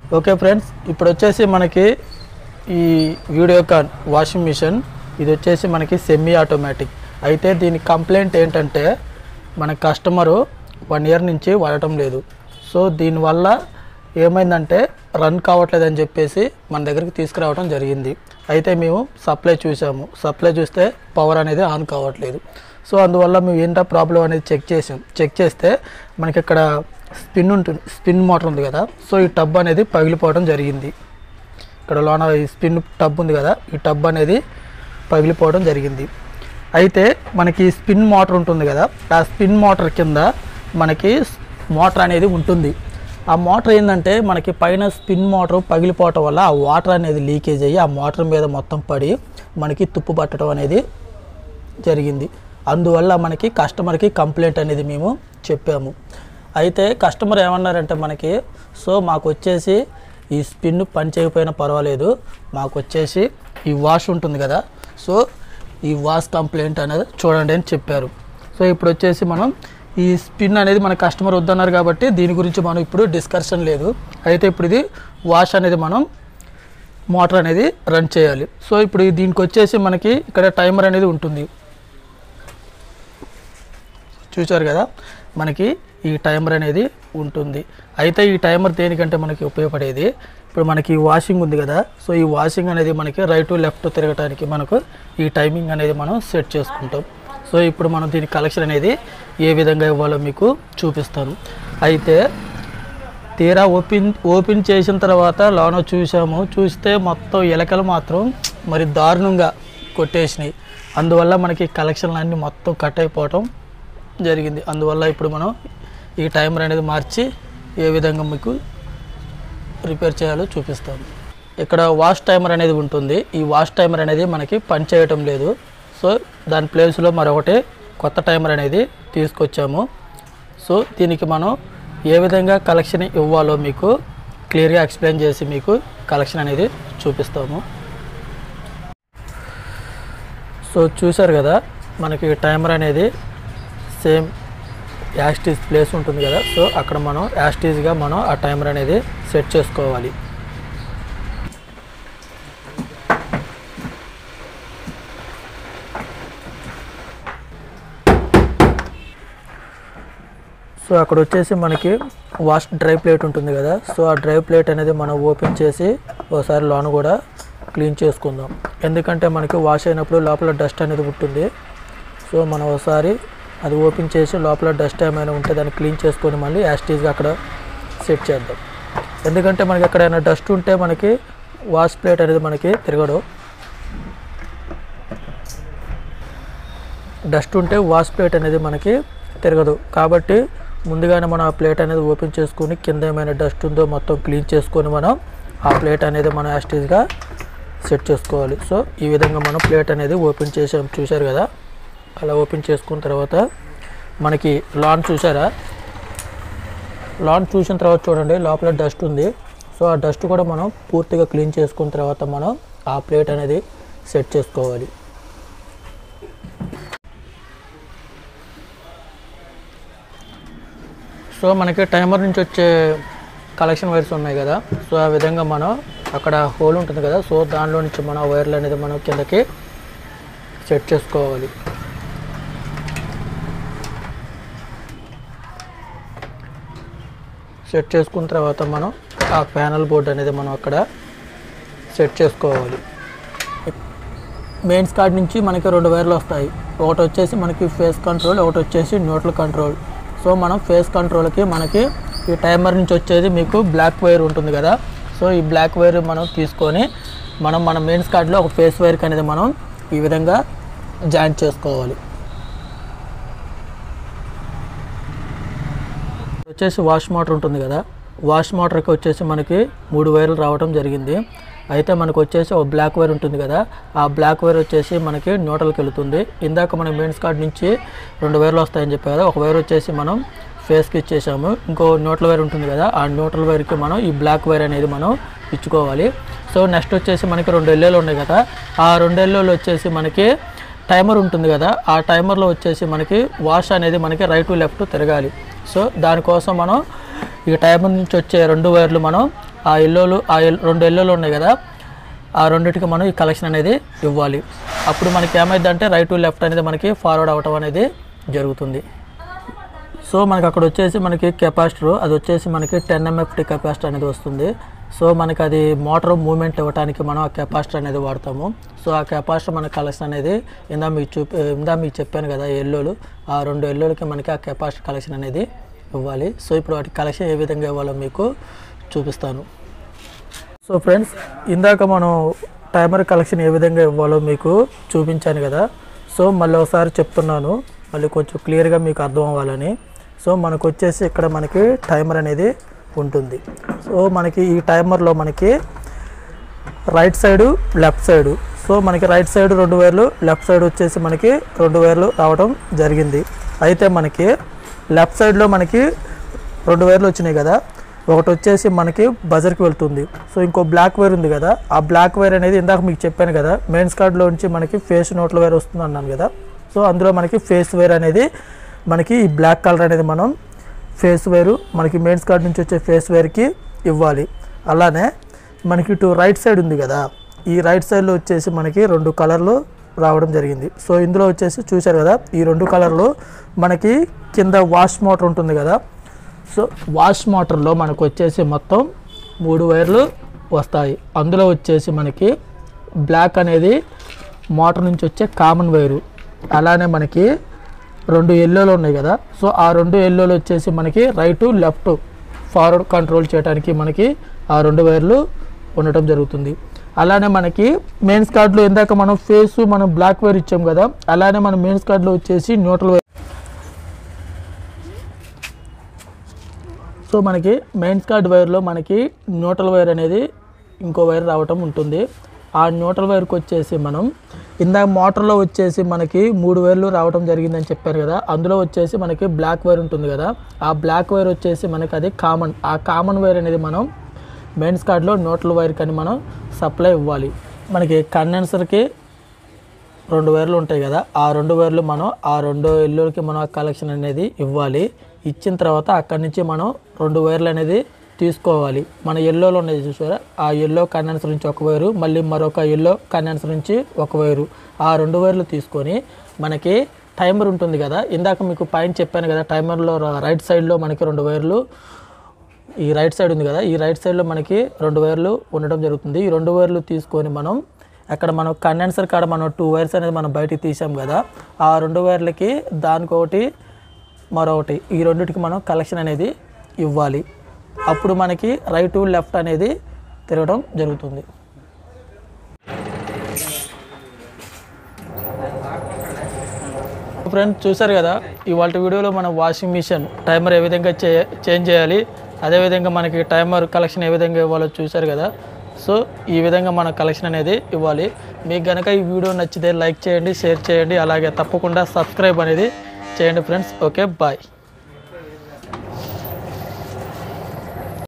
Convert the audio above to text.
okay friends ఇప్పుడు వచ్చేసి మనకి ఈ వీడియోకాన్ వాషింగ్ మిషన్ ఇది వచ్చేసి మనకి సెమీ ఆటోమేటిక్ అయితే దీని కంప్లైంట్ ఏంటంటే మన కస్టమరు వన్ ఇయర్ నుంచి వాడటం లేదు సో దీనివల్ల ఏమైందంటే రన్ కావట్లేదని చెప్పేసి మన దగ్గరికి తీసుకురావడం జరిగింది అయితే మేము సప్లై చూసాము సప్లై చూస్తే పవర్ అనేది ఆన్ కావట్లేదు సో అందువల్ల మేము ఏంటో ప్రాబ్లం అనేది చెక్ చేసాం చెక్ చేస్తే మనకి ఇక్కడ స్పిన్ ఉంటుంది స్పిన్ మోటార్ ఉంది కదా సో ఈ టబ్ అనేది పగిలిపోవడం జరిగింది ఇక్కడ లోన ఈ స్పిన్ టబ్ ఉంది కదా ఈ టబ్ అనేది పగిలిపోవడం జరిగింది అయితే మనకి స్పిన్ మోటార్ ఉంటుంది కదా ఆ స్పిన్ మోటార్ కింద మనకి మోటార్ అనేది ఉంటుంది ఆ మోటార్ ఏంటంటే మనకి పైన స్పిన్ మోటార్ పగిలిపోవటం వల్ల ఆ వాటర్ అనేది లీకేజ్ అయ్యి ఆ మోటార్ మీద మొత్తం పడి మనకి తుప్పు పట్టడం అనేది జరిగింది అందువల్ల మనకి కస్టమర్కి కంప్లైంట్ అనేది మేము చెప్పాము అయితే కస్టమర్ ఏమన్నారంటే మనకి సో మాకు వచ్చేసి ఈ స్పిన్ పని చేయకపోయినా పర్వాలేదు మాకు వచ్చేసి ఈ వాష్ ఉంటుంది కదా సో ఈ వాష్ కంప్లైంట్ అనేది చూడండి అని చెప్పారు సో ఇప్పుడు వచ్చేసి మనం ఈ స్పిన్ అనేది మన కస్టమర్ వద్దన్నారు కాబట్టి దీని గురించి మనం ఇప్పుడు డిస్కషన్ లేదు అయితే ఇప్పుడు ఇది వాష్ అనేది మనం మోటార్ అనేది రన్ చేయాలి సో ఇప్పుడు దీనికి వచ్చేసి మనకి ఇక్కడ టైమర్ అనేది ఉంటుంది చూశారు కదా మనకి ఈ టైమర్ అనేది ఉంటుంది అయితే ఈ టైమర్ దేనికంటే మనకి ఉపయోగపడేది ఇప్పుడు మనకి ఈ వాషింగ్ ఉంది కదా సో ఈ వాషింగ్ అనేది మనకి రైట్ లెఫ్ట్ తిరగటానికి మనకు ఈ టైమింగ్ అనేది మనం సెట్ చేసుకుంటాం సో ఇప్పుడు మనం దీని కలెక్షన్ అనేది ఏ విధంగా ఇవ్వాలో మీకు చూపిస్తాను అయితే తీరా ఓపెన్ ఓపెన్ చేసిన తర్వాత లోన చూసాము చూస్తే మొత్తం ఎలకలు మాత్రం మరి దారుణంగా కొట్టేసినాయి అందువల్ల మనకి కలెక్షన్లు అన్నీ మొత్తం కట్ అయిపోవటం జరిగింది అందువల్ల ఇప్పుడు మనం ఈ టైమర్ అనేది మార్చి ఏ విధంగా మీకు రిపేర్ చేయాలో చూపిస్తాను ఇక్కడ వాష్ టైమర్ అనేది ఉంటుంది ఈ వాష్ టైమర్ అనేది మనకి పని చేయటం లేదు సో దాని ప్లేస్లో మరొకటి కొత్త టైమర్ అనేది తీసుకొచ్చాము సో దీనికి మనం ఏ విధంగా కలెక్షన్ ఇవ్వాలో మీకు క్లియర్గా ఎక్స్ప్లెయిన్ చేసి మీకు కలెక్షన్ అనేది చూపిస్తాము సో చూసారు కదా మనకి టైమర్ అనేది సేమ్ యాస్టీజ్ ప్లేస్ ఉంటుంది కదా సో అక్కడ మనం యాస్టీజ్గా మనం ఆ టైమర్ అనేది సెట్ చేసుకోవాలి సో అక్కడ వచ్చేసి మనకి వాష్ డ్రై ప్లేట్ ఉంటుంది కదా సో ఆ డ్రై ప్లేట్ అనేది మనం ఓపెన్ చేసి ఒకసారి లోన కూడా క్లీన్ చేసుకుందాం ఎందుకంటే మనకి వాష్ అయినప్పుడు లోపల డస్ట్ అనేది ఉంటుంది సో మనం ఒకసారి అది ఓపెన్ చేసి లోపల డస్ట్ ఏమైనా ఉంటే దాన్ని క్లీన్ చేసుకొని మళ్ళీ యాస్టీజ్గా అక్కడ సెట్ చేద్దాం ఎందుకంటే మనకి ఎక్కడైనా డస్ట్ ఉంటే మనకి వాష్ ప్లేట్ అనేది మనకి తిరగడు డస్ట్ ఉంటే వాష్ ప్లేట్ అనేది మనకి తిరగదు కాబట్టి ముందుగానే మనం ఆ ప్లేట్ అనేది ఓపెన్ చేసుకొని కింద ఏమైనా డస్ట్ ఉందో మొత్తం క్లీన్ చేసుకొని మనం ఆ ప్లేట్ అనేది మనం యాస్టీజ్గా సెట్ చేసుకోవాలి సో ఈ విధంగా మనం ప్లేట్ అనేది ఓపెన్ చేసాం చూశారు కదా అలా ఓపెన్ చేసుకున్న తర్వాత మనకి లాన్ చూసారా లాన్ చూసిన తర్వాత చూడండి లోపల డస్ట్ ఉంది సో ఆ డస్ట్ కూడా మనం పూర్తిగా క్లీన్ చేసుకున్న తర్వాత మనం ఆ ప్లేట్ అనేది సెట్ చేసుకోవాలి సో మనకి టైమర్ నుంచి వచ్చే కలెక్షన్ వైర్స్ ఉన్నాయి కదా సో ఆ విధంగా మనం అక్కడ హోల్ ఉంటుంది కదా సో దానిలో నుంచి మనం వైర్లు అనేది మనం కిందకి సెట్ చేసుకోవాలి సెట్ చేసుకున్న తర్వాత మనం ఆ ప్యానల్ బోర్డ్ అనేది మనం అక్కడ సెట్ చేసుకోవాలి మెయిన్స్ కార్డ్ నుంచి మనకి రెండు వైర్లు వస్తాయి ఒకటి వచ్చేసి మనకి ఫేస్ కంట్రోల్ ఒకటి వచ్చేసి న్యూట్రల్ కంట్రోల్ సో మనం ఫేస్ కంట్రోల్కి మనకి ఈ టైమర్ నుంచి వచ్చేది మీకు బ్లాక్ వైర్ ఉంటుంది కదా సో ఈ బ్లాక్ వైర్ మనం తీసుకొని మనం మన మెయిన్స్ కార్డ్లో ఒక ఫేస్ వైర్కి అనేది మనం ఈ విధంగా జాయింట్ చేసుకోవాలి వచ్చేసి వాష్ మోటార్ ఉంటుంది కదా వాష్ మోటార్కి వచ్చేసి మనకి మూడు వైర్లు రావడం జరిగింది అయితే మనకు వచ్చేసి ఒక బ్లాక్ వైర్ ఉంటుంది కదా ఆ బ్లాక్ వైర్ వచ్చేసి మనకి న్యూట్రల్కి వెళుతుంది ఇందాక మనం మెయిన్స్ కార్డ్ నుంచి రెండు వైర్లు వస్తాయని చెప్పారు కదా ఒక వైర్ వచ్చేసి మనం ఫేస్కి ఇచ్చేసాము ఇంకో న్యూట్రల్ వైర్ ఉంటుంది కదా ఆ న్యూట్రల్ వైర్కి మనం ఈ బ్లాక్ వైర్ అనేది మనం ఇచ్చుకోవాలి సో నెక్స్ట్ వచ్చేసి మనకి రెండు ఎల్ఏలు ఉన్నాయి కదా ఆ రెండు ఎల్ఏలు వచ్చేసి మనకి టైమర్ ఉంటుంది కదా ఆ టైమర్లో వచ్చేసి మనకి వాష్ అనేది మనకి రైట్ లెఫ్ట్ తిరగాలి సో దానికోసం మనం ఈ టైమర్ నుంచి వచ్చే రెండు వైర్లు మనం ఆ ఎల్లోలు ఆ ఎల్- రెండు ఎల్లోలు ఉన్నాయి కదా ఆ రెండింటికి మనం ఈ కలెక్షన్ అనేది ఇవ్వాలి అప్పుడు మనకి ఏమైందంటే రైట్ టు లెఫ్ట్ అనేది మనకి ఫార్వర్డ్ అవ్వటం అనేది జరుగుతుంది సో మనకి అక్కడ వచ్చేసి మనకి కెపాసిటర్ అది వచ్చేసి మనకి టెన్ ఎంఎఫ్టీ కెపాసిటర్ అనేది వస్తుంది సో మనకి అది మోటార్ మూమెంట్ ఇవ్వడానికి మనం ఆ కెపాసిటర్ అనేది వాడతాము సో ఆ కెపాసిటర్ మన కలెక్షన్ అనేది ఇందా మీకు చూపి ఇందా మీకు చెప్పాను కదా ఎల్లోలు ఆ రెండు ఎల్లోలకి మనకి ఆ కెపాసిటర్ కలెక్షన్ అనేది ఇవ్వాలి సో ఇప్పుడు వాటి కలెక్షన్ ఏ విధంగా ఇవ్వాలో మీకు చూపిస్తాను సో ఫ్రెండ్స్ ఇందాక మనం టైమర్ కలెక్షన్ ఏ విధంగా ఇవ్వాలో మీకు చూపించాను కదా సో మళ్ళీ ఒకసారి చెప్తున్నాను మళ్ళీ కొంచెం క్లియర్గా మీకు అర్థం అవ్వాలని సో మనకు వచ్చేసి ఇక్కడ మనకి టైమర్ అనేది ఉంటుంది సో మనకి ఈ టైమర్లో మనకి right side left side so మనకి రైట్ సైడ్ రెండు వేర్లు లెఫ్ట్ సైడ్ వచ్చేసి మనకి రెండు వేర్లు రావడం జరిగింది అయితే మనకి లెఫ్ట్ సైడ్లో మనకి రెండు వేర్లు వచ్చినాయి కదా ఒకటి వచ్చేసి మనకి బజర్కి వెళ్తుంది సో ఇంకో బ్లాక్ వైర్ ఉంది కదా ఆ బ్లాక్ వైర్ అనేది ఇందాక మీకు చెప్పాను కదా మెయిన్స్ కార్డ్లో నుంచి మనకి ఫేస్ నోట్ల వైర్ వస్తుంది అన్నాను కదా సో అందులో మనకి ఫేస్ వైర్ అనేది మనకి ఈ బ్లాక్ కలర్ అనేది మనం ఫేస్ వేరు మనకి మెయిన్స్ కార్డ్ నుంచి వచ్చే ఫేస్ వేర్కి ఇవ్వాలి అలానే మనకి ఇటు రైట్ సైడ్ ఉంది కదా ఈ రైట్ సైడ్లో వచ్చేసి మనకి రెండు కలర్లు రావడం జరిగింది సో ఇందులో వచ్చేసి చూశారు కదా ఈ రెండు కలర్లు మనకి కింద వాష్ మోటార్ ఉంటుంది కదా సో వాష్ మోటార్లో మనకు వచ్చేసి మొత్తం మూడు వైర్లు వస్తాయి అందులో వచ్చేసి మనకి బ్లాక్ అనేది మోటార్ నుంచి వచ్చే కామన్ వైరు అలానే మనకి రెండు ఎల్లోలు ఉన్నాయి కదా సో ఆ రెండు ఎల్లోలు వచ్చేసి మనకి రైట్ లెఫ్ట్ ఫార్వర్డ్ కంట్రోల్ చేయడానికి మనకి ఆ రెండు వైర్లు ఉండటం జరుగుతుంది అలానే మనకి మెయిన్స్ కార్డులో ఇందాక మనం ఫేస్ మనం బ్లాక్ వైర్ ఇచ్చాం కదా అలానే మన మెయిన్స్ కార్డులో వచ్చేసి న్యూట్రల్ వైర్ సో మనకి మెయిన్స్ కార్డ్ వైర్లో మనకి న్యూట్రల్ వైర్ అనేది ఇంకో వైర్ రావటం ఉంటుంది ఆ న్యూట్రల్ వైర్కి వచ్చేసి మనం ఇందాక మోటార్లో వచ్చేసి మనకి మూడు వైర్లు రావటం జరిగిందని చెప్పారు కదా అందులో వచ్చేసి మనకి బ్లాక్ వైర్ ఉంటుంది కదా ఆ బ్లాక్ వైర్ వచ్చేసి మనకి అది కామన్ ఆ కామన్ వైర్ అనేది మనం మెయిన్స్ కార్డ్లో న్యూట్రల్ వైర్ కానీ మనం సప్లై ఇవ్వాలి మనకి కండెన్సర్కి రెండు వైర్లు ఉంటాయి కదా ఆ రెండు వైర్లు మనం ఆ రెండు ఇల్లులకి మనం ఆ కలెక్షన్ అనేది ఇవ్వాలి ఇచ్చిన తర్వాత అక్కడి నుంచి మనం రెండు వైర్లు అనేది తీసుకోవాలి మన ఎల్లోలో ఉన్నాయి చూసారా ఆ ఎల్లో కండెన్సర్ నుంచి ఒక వైరు మళ్ళీ మరొక ఎల్లో కండెన్సర్ నుంచి ఒక వైరు ఆ రెండు వైర్లు తీసుకొని మనకి టైమర్ ఉంటుంది కదా ఇందాక మీకు పైన చెప్పాను కదా టైమర్లో రైట్ సైడ్లో మనకి రెండు వైర్లు ఈ రైట్ సైడ్ ఉంది కదా ఈ రైట్ సైడ్లో మనకి రెండు వైర్లు ఉండడం జరుగుతుంది ఈ రెండు వైర్లు తీసుకొని మనం అక్కడ మనం కండెన్సర్ కాడ మనం టూ వైర్స్ అనేది మనం బయటికి తీసాం కదా ఆ రెండు వైర్లకి దానికొకటి మరొకటి ఈ రెండిటికి మనం కలెక్షన్ అనేది ఇవ్వాలి అప్పుడు మనకి రైట్ లెఫ్ట్ అనేది తిరగడం జరుగుతుంది ఫ్రెండ్స్ చూసారు కదా ఇవాళ వీడియోలో మన వాషింగ్ మిషన్ టైమర్ ఏ విధంగా చే చేంజ్ చేయాలి అదేవిధంగా మనకి టైమర్ కలెక్షన్ ఏ విధంగా ఇవ్వాలో చూసారు కదా సో ఈ విధంగా మన కలెక్షన్ అనేది ఇవ్వాలి మీకు కనుక ఈ వీడియో నచ్చితే లైక్ చేయండి షేర్ చేయండి అలాగే తప్పకుండా సబ్స్క్రైబ్ అనేది చేయండి ఫ్రెండ్స్ ఓకే బాయ్